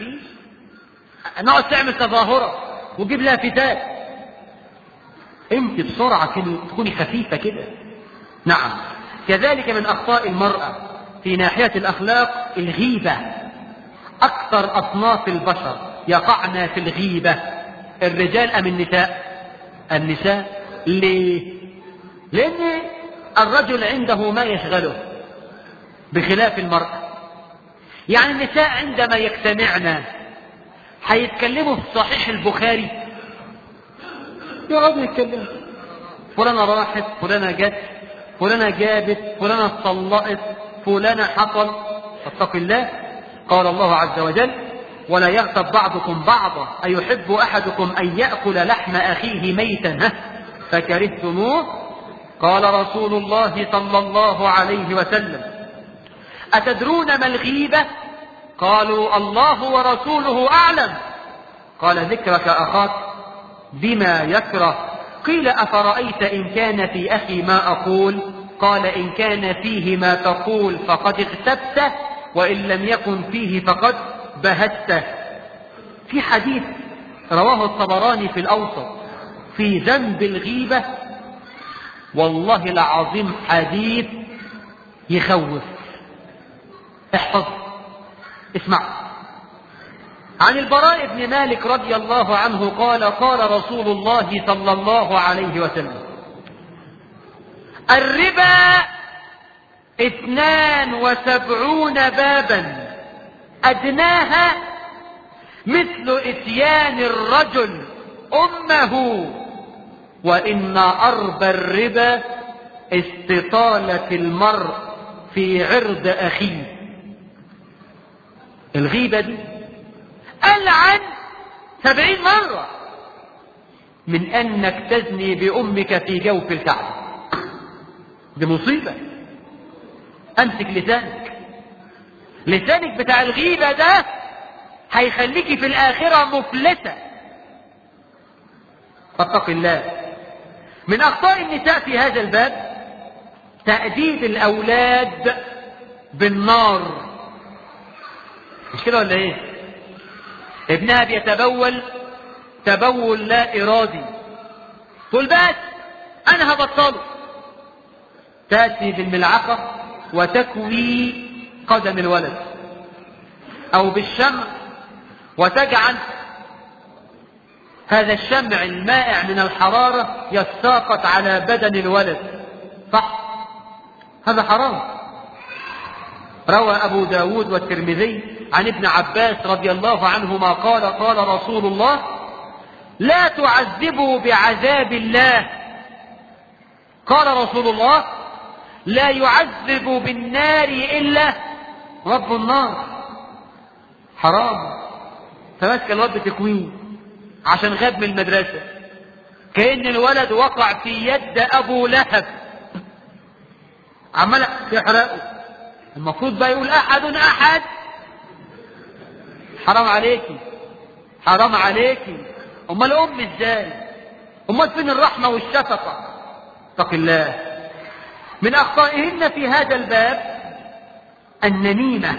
نقعد تعمل تظاهرة وتجيب لها فتات انت بسرعة كده تكوني خفيفة كده نعم كذلك من اخطاء المرأة في ناحية الاخلاق الغيبة اكثر اصناف البشر يقعن في الغيبة الرجال ام النساء النساء ليه لان الرجل عنده ما يشغله بخلاف المرأة يعني النساء عندما يجتمعن هيتكلموا في صحيح البخاري يقعدوا يتكلموا فلانة راحت فلانة جت فلانة جابت فلانة اتطلقت فلانة حصل اتق الله قال الله عز وجل ولا يغتب بعضكم بعضا أيحب أحدكم أن يأكل لحم أخيه ميتا ها فكرهتموه قال رسول الله صلى الله عليه وسلم أتدرون ما الغيبة قالوا الله ورسوله أعلم قال ذكرك أخاك بما يكره قيل أفرأيت إن كان في أخي ما أقول قال إن كان فيه ما تقول فقد اغتبته وإن لم يكن فيه فقد بهته في حديث رواه الطبراني في الأوسط في ذنب الغيبة والله العظيم حديث يخوف احفظ اسمع عن البراء بن مالك رضي الله عنه قال قال رسول الله صلى الله عليه وسلم الربا اثنان وسبعون بابا أدناها مثل اتيان الرجل أمه وإن أربى الربا استطالة المرء في عرض أخيه الغيبة دي ألعن سبعين مرة من أنك تزني بأمك في جوف الكعبة دي مصيبة أمسك لسانك لسانك بتاع الغيبة ده هيخليكي في الآخرة مفلسة فاتق الله من أخطاء النساء في هذا الباب تأديب الأولاد بالنار مش كده ولا ايه ابنها بيتبول تبول لا ارادي تقول بس انا هبطله تاتي بالملعقه وتكوي قدم الولد او بالشمع وتجعل هذا الشمع المائع من الحرارة يتساقط على بدن الولد صح هذا حرام روى أبو داود والترمذي عن ابن عباس رضي الله عنهما قال قال رسول الله لا تعذبوا بعذاب الله قال رسول الله لا يعذب بالنار إلا رب النار حرام فماسك الواد بتكوين عشان غاب من المدرسة كأن الولد وقع في يد أبو لهب عمال يحرقه المفروض بقى يقول أحد أحد حرام عليكي حرام عليكي امال الام ازاي امال فين الرحمه والشفقه اتق الله من اخطائهن في هذا الباب النميمه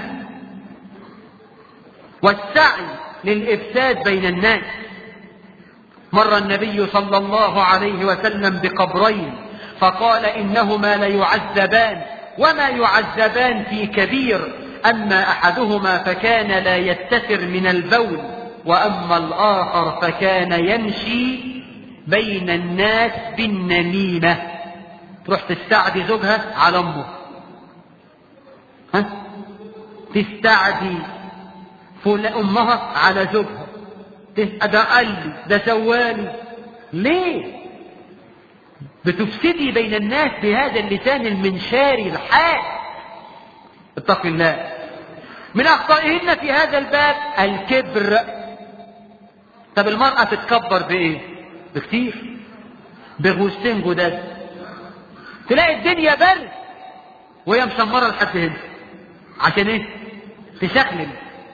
والسعي للافساد بين الناس مر النبي صلى الله عليه وسلم بقبرين فقال انهما ليعذبان وما يعذبان في كبير أما أحدهما فكان لا يستتر من البول وأما الآخر فكان يمشي بين الناس بالنميمة تروح تستعدي زوجها على أمه ها؟ تستعدي فل أمها على زوجها ده قال لي ده سوالي ليه بتفسدي بين الناس بهذا اللسان المنشاري الحاد اتق الله من أخطائهن في هذا الباب الكبر طب المرأة تتكبر بإيه بكتير بغوستين جداد تلاقي الدنيا برد وهي مشمرة لحد هنا عشان ايه تشخلل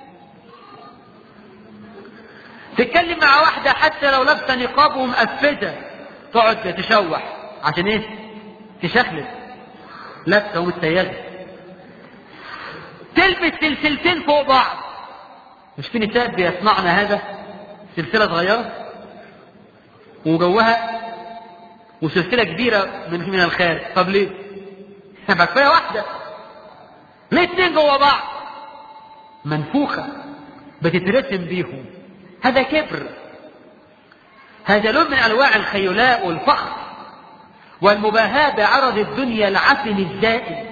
تتكلم مع واحدة حتى لو لابسة نقاب ومقفزة تقعد تشوح عشان ايه تشخلل لابسة ومتيزة تلبس سلسلتين فوق بعض مش في نساء بيصنعن هذا سلسلة صغيرة وجوها وسلسلة كبيرة من من الخارج طب ليه؟ ما كفاية واحدة ليه اتنين جوا بعض؟ منفوخة بتترسم بيهم هذا كبر هذا لون من انواع الخيلاء والفخر والمباهاة بعرض الدنيا العفن الزائد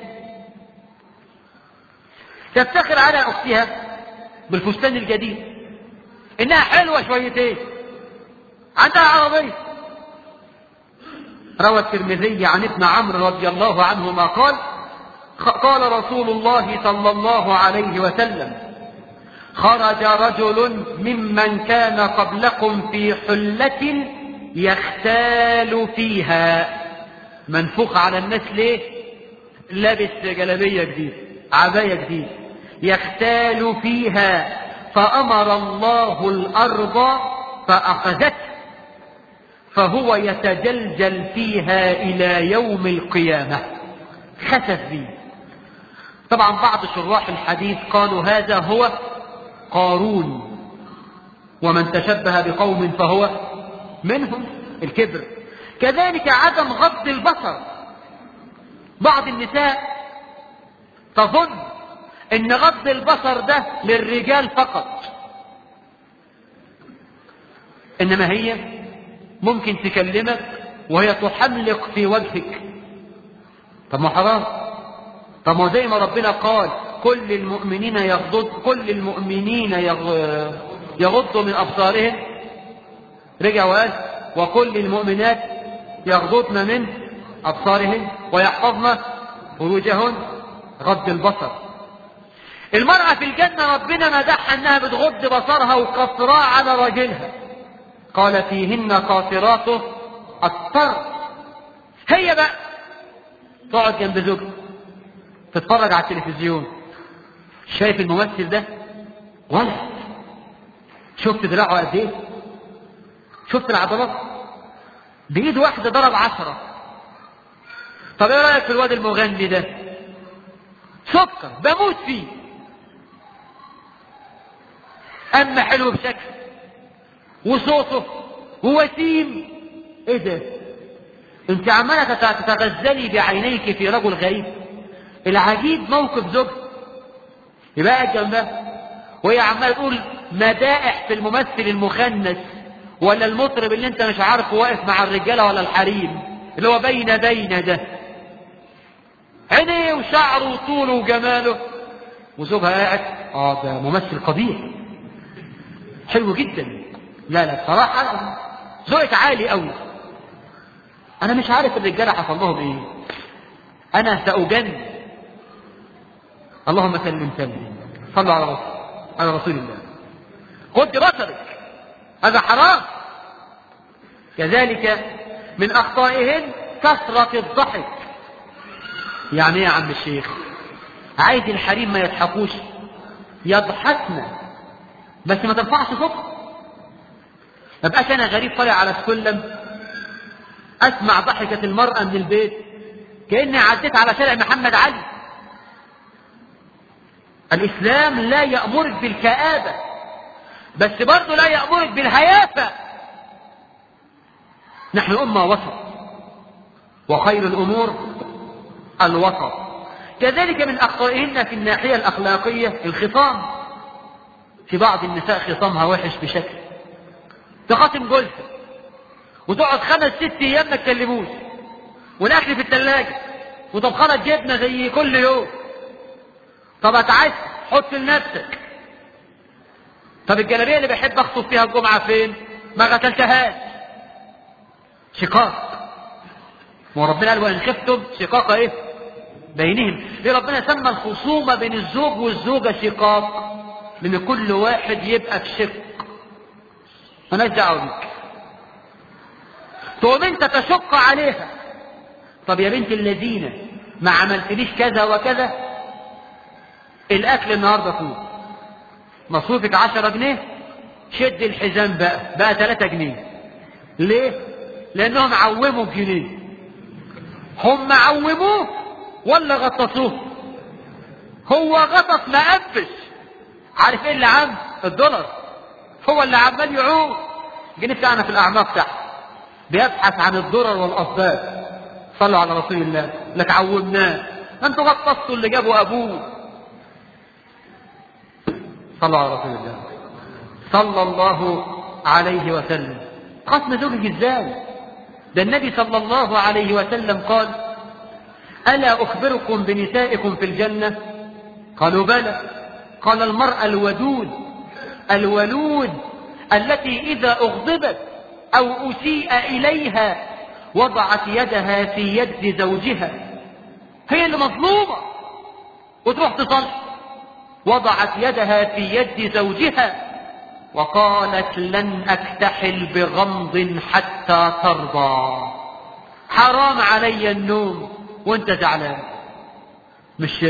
تفتخر على اختها بالفستان الجديد انها حلوة شويتين عندها عربية روى الترمذي عن ابن عمرو رضي الله عنهما قال قال رسول الله صلى الله عليه وسلم خرج رجل ممن كان قبلكم في حلة يختال فيها منفوخ على الناس ليه لابس جلبية جديد عباية جديد يختال فيها فأمر الله الأرض فأخذته فهو يتجلجل فيها إلى يوم القيامة خسف فيه طبعا بعض شراح الحديث قالوا هذا هو قارون ومن تشبه بقوم فهو منهم الكبر كذلك عدم غض البصر بعض النساء تظن ان غض البصر ده للرجال فقط انما هي ممكن تكلمك وهي تحملق في وجهك طب ما حرام طب ما زي ما ربنا قال كل المؤمنين يغضض كل المؤمنين يغ... يغضوا من ابصارهم رجع وقال وكل المؤمنات يغضضن من ابصارهن ويحفظن فروجهن غض البصر المرأة في الجنة ربنا مدحها انها بتغض بصرها وقصراء على راجلها قال فيهن قاصرات الطرف هي بقى تقعد جنب زوجها تتفرج على التلفزيون شايف الممثل ده ولد شفت دراعه قد ايه شفت العضلات بايد واحده ضرب عشرة طب ايه رايك في الواد المغني ده سكر بموت فيه اما حلو بشكل وصوته ووسيم ايه ده انت عماله تتغزلي بعينيك في رجل غريب العجيب موقف زوجها يبقى قاعد جنبها وهي عماله تقول مدائح في الممثل المخنث ولا المطرب اللي انت مش عارفه واقف مع الرجاله ولا الحريم اللي هو بين بين ده عينيه وشعره وطوله وجماله وزوجها قاعد اه ده ممثل قبيح حلو جدا لا لا بصراحه ذوقك عالي قوي انا مش عارف الرجاله حصل لهم ايه انا ساجن اللهم سلم سلم صلوا على رسول على رسول الله غض بصرك هذا حرام كذلك من اخطائهن كثرة الضحك يعني ايه يا عم الشيخ عايز الحريم ما يضحكوش يضحكنا بس ما ترفعش صوتك ما بقاش انا غريب طالع على السلم اسمع ضحكة المرأة من البيت كأني عديت على شارع محمد علي الإسلام لا يأمرك بالكآبة بس برضه لا يأمرك بالهيافة نحن أمة وسط وخير الأمور الوسط كذلك من أخطائهن في الناحية الأخلاقية الخصام في بعض النساء خصامها وحش بشكل تخاصم جوزها وتقعد خمس ست أيام ما تكلموش والأكل في الثلاجة وطبخانة جبنة زي كل يوم طب اتعس حط لنفسك طب الجلابيه اللي بحب اخطب فيها الجمعه فين ما غسلتهاش شقاق وربنا قال وان خفتم شقاق ايه بينهم ليه ربنا سمى الخصومة بين الزوج والزوجة شقاق لان كل واحد يبقى في شق مالناش دعوه بيك تقوم انت تشق عليها طب يا بنت الذين ما عملتليش كذا وكذا الاكل النهارده فوق مصروفك عشرة جنيه شد الحزام بقى بقى 3 جنيه ليه لانهم عوموا بجنيه هم عوموه ولا غطسوه هو غطس ما قفش عارف ايه اللي عم الدولار هو اللي عمال يعوم الجنيه بتاعنا في الاعماق تحت بيبحث عن الضرر والاسباب صلوا على رسول الله لك عومناه انتوا غطستوا اللي جابوا ابوه صلوا على رسول الله صلى الله عليه وسلم قسم زوجك ازاي ده النبي صلى الله عليه وسلم قال ألا أخبركم بنسائكم في الجنة قالوا بلى قال المرأة الودود الولود التي إذا أغضبت أو أسيء إليها وضعت يدها في يد زوجها هي اللي مظلومة وتروح تصلح وضعت يدها في يد زوجها وقالت لن أكتحل بغمض حتى ترضى حرام علي النوم وانت زعلان مش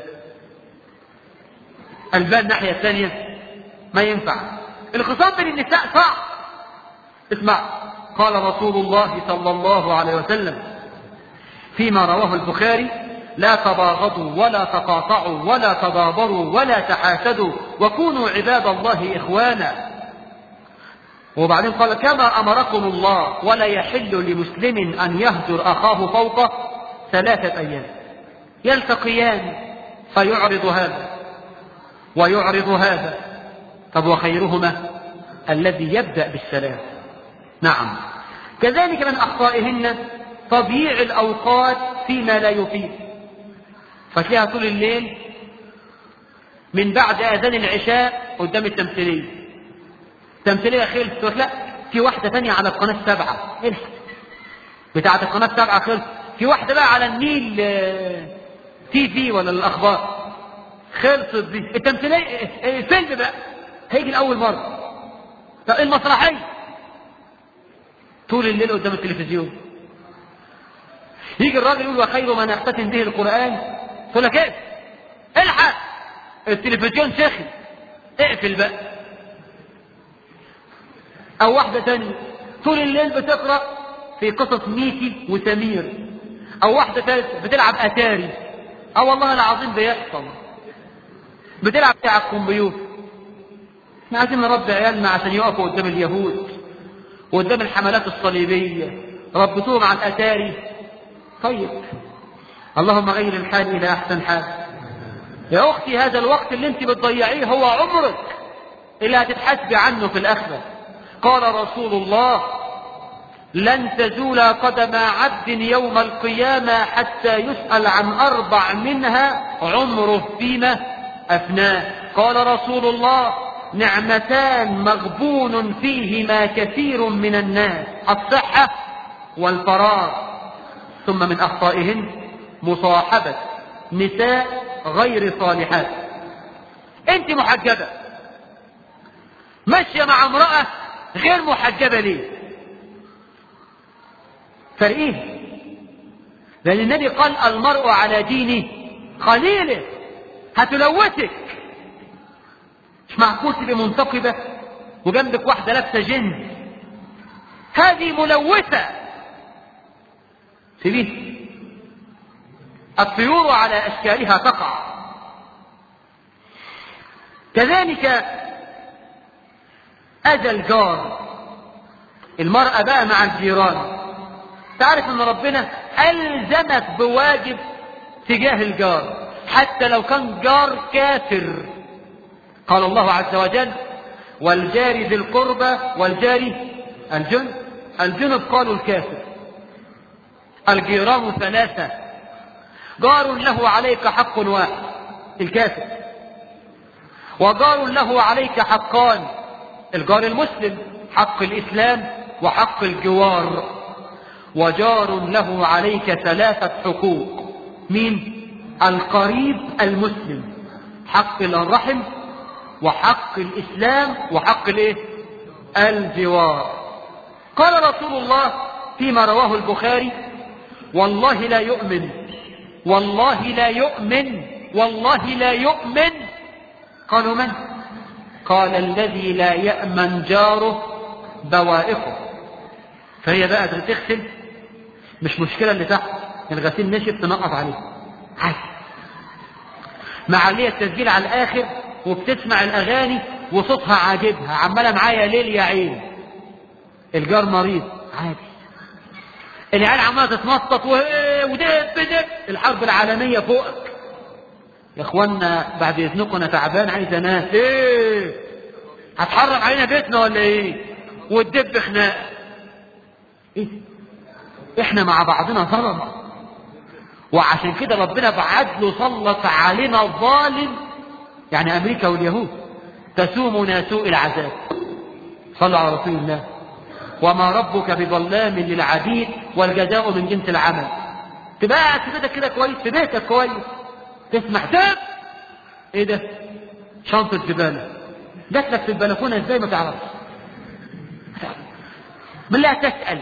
قلبان الناحية الثانية ما ينفع الخصام بين النساء صعب اسمع قال رسول الله صلى الله عليه وسلم فيما رواه البخاري لا تباغضوا ولا تقاطعوا ولا تدابروا ولا تحاسدوا وكونوا عباد الله إخوانا وبعدين قال كما أمركم الله ولا يحل لمسلم أن يهجر أخاه فوق ثلاثة أيام يلتقيان فيعرض هذا ويعرض هذا طب وخيرهما الذي يبدأ بالسلام نعم كذلك من أخطائهن تضييع الأوقات فيما لا يفيد فتلاقيها طول الليل من بعد أذان العشاء قدام التمثيلية تمثيلية خلص لا في واحدة ثانية على القناة السبعة الحق بتاعة القناة السبعة خلص في واحدة بقى على النيل تي في ولا الأخبار خلصت دي التمثيلية الفيلم بقى هيجي لأول مرة طب المسرحية طول الليل قدام التلفزيون يجي الراجل يقول وخير ما نختتم به القرآن تقول لك ايه الحق التلفزيون سخن اقفل بقى او واحدة تانية طول الليل بتقرأ في قصص ميكي وسمير او واحدة ثالثة بتلعب اتاري اه والله العظيم بيحصل بتلعب على الكمبيوتر احنا عايزين نربي عيالنا عشان يقفوا قدام اليهود وقدام الحملات الصليبية ربطوهم على الاتاري طيب اللهم غير الحال الى احسن حال يا اختي هذا الوقت اللي انت بتضيعيه هو عمرك اللي هتتحاسبي عنه في الاخره قال رسول الله لن تزول قدم عبد يوم القيامة حتى يسأل عن أربع منها عمره فيما أفناه قال رسول الله نعمتان مغبون فيهما كثير من الناس الصحة والفراغ ثم من أخطائهن مصاحبة نساء غير صالحات انت محجبة ماشية مع امرأة غير محجبة ليه فرقيه لأن النبي قال المرء على دين خليله هتلوثك مش معقول تبقى منتقبة وجنبك واحدة لابسة جن هذه ملوثة سيبيه الطيور على أشكالها تقع كذلك أذى الجار المرأة بقى مع الجيران تعرف ان ربنا ألزمك بواجب تجاه الجار حتى لو كان جار كافر قال الله عز وجل والجار ذي القربى والجار الجن الجنب قالوا الكافر الجيران ثلاثة جار له عليك حق واحد الكافر وجار له عليك حقان الجار المسلم حق الإسلام وحق الجوار وجار له عليك ثلاثة حقوق مين القريب المسلم حق الرحم وحق الإسلام وحق الايه الجوار قال رسول الله فيما رواه البخاري والله لا يؤمن والله لا يؤمن والله لا يؤمن قالوا من قال الذي لا يأمن جاره بوائقه فهي بقى تغسل مش مشكلة اللي تحت الغسيل نشف تنقط عليه عادي معلية التسجيل على الآخر وبتسمع الأغاني وصوتها عاجبها عمالة معايا ليل يا عين الجار مريض عادي العيال عمالة تتنطط ودب دب الحرب العالمية فوقك يا اخوانا بعد اذنكم انا تعبان عايز انام ايه هتحرم علينا بيتنا ولا ايه والدب خناق ايه احنا مع بعضنا ظلم وعشان كده ربنا بعدله سلط علينا الظالم يعني امريكا واليهود تسومنا سوء العذاب صلوا على رسول الله وما ربك بظلام للعبيد والجزاء من جنس العمل تبقى قاعد في بيتك كده كويس في بيتك كويس تسمع دب ايه ده شنطة زبالة جات لك في البلكونة ازاي ما تعرفش من لا تسأل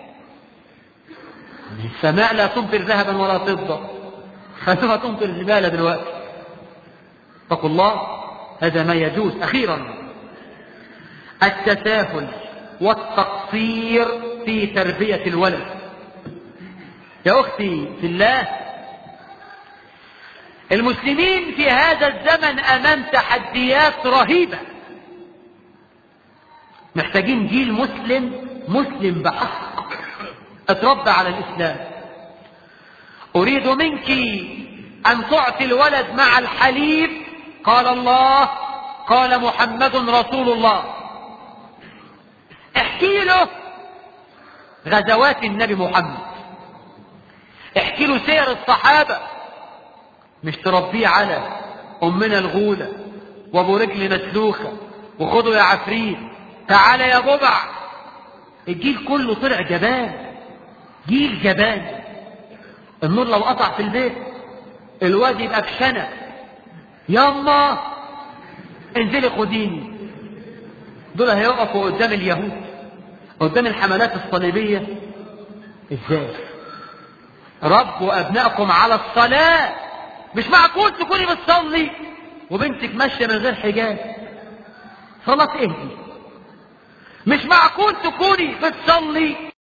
السماء لا تمطر ذهبا ولا فضة خلوها تمطر زبالة دلوقتي اتقوا الله هذا ما يجوز أخيرا التساهل والتقصير في تربية الولد يا أختي في الله المسلمين في هذا الزمن أمام تحديات رهيبة محتاجين جيل مسلم مسلم بحق اتربى على الإسلام أريد منك أن تعطي الولد مع الحليب قال الله قال محمد رسول الله احكي له غزوات النبي محمد احكي له سير الصحابة مش تربيه على أمنا الغولة وابو رجل مسلوخة وخدوا يا عفريت تعالى يا ببع الجيل كله طلع جبان جيل جبان النور لو قطع في البيت الواد يبقى في شنق ياما انزلي خديني دول هيقفوا قدام اليهود قدام الحملات الصليبية ازاي ربوا ابنائكم على الصلاة مش معقول تكوني بتصلي وبنتك ماشية من غير حجاب صلاة ايه دي مش معقول تكوني بتصلي